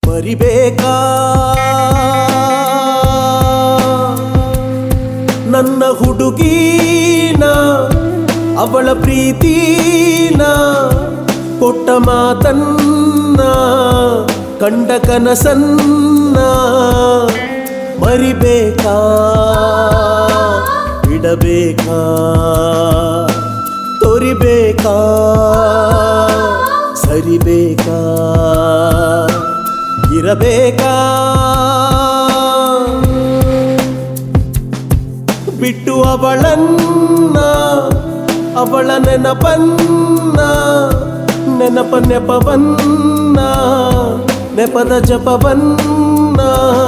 ಮರಿಬೇಕಾ ನನ್ನ ಹುಡುಗೀನ ಅವಳ ಪ್ರೀತಿನ ಕೊಟ್ಟ ಮಾತನ್ನ ಕಂಡ ಕನಸನ್ನ ಮರಿಬೇಕಾ ಬಿಡಬೇಕಾ ತೊರಿಬೇಕಾ ಸರಿಬೇಕಾ ಇರಬೇಕಾ ಬಿಟ್ಟು ಅವಳನ್ನ ಅವಳ ನೆನಪನ್ನ ನೆನಪ ನೆಪವನ್ನ ನೆಪದ ಜಪವನ್ನ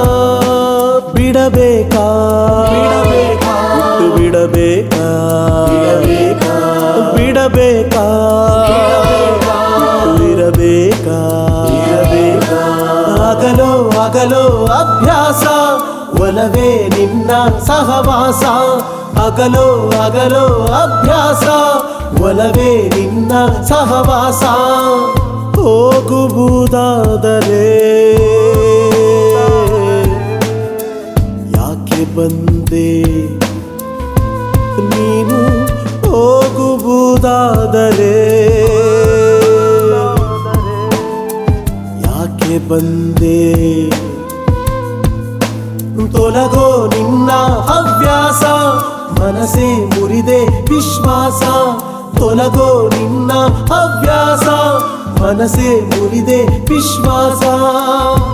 ಬಿಡಬೇಕಾ ಬಿಡಬೇಕಾ ಬಿಟ್ಟು ಬಿಡಬೇಕಾ ಬಿಡಬೇಕಾ ಬಿಡಬೇಕಾ ಬಿಟ್ಟು ಇರಬೇಕಾ ಇರಬೇಕಾ ಆಗಲೋ ಆಗಲೋ ಅಭ್ಯಾಸ ಒಲವೇ ನಿನ್ನ ಸಹವಾಸ ಅಗಲೋ ಅಗಲೋ ಅಭ್ಯಾಸ ಒಲವೇ ನಿನ್ನ ಸಹವಾಸ ಹೋಗುವುದಾದರೆ ಯಾಕೆ ಬಂದೆ ನೀನು ಹೋಗುವುದಾದರೆ ಯಾಕೆ ಬಂದೆ ತೊಲಗೋ ನಿನ್ನ ಹವ್ಯಾಸ ಮನಸೇ ಮುರಿದೆ ವಿಶ್ವಾಸ ತೊಲಗೋ ನಿನ್ನ ಹವ್ಯಾಸ ಮನಸೇ ಮುರಿದೆ ವಿಶ್ವಾಸ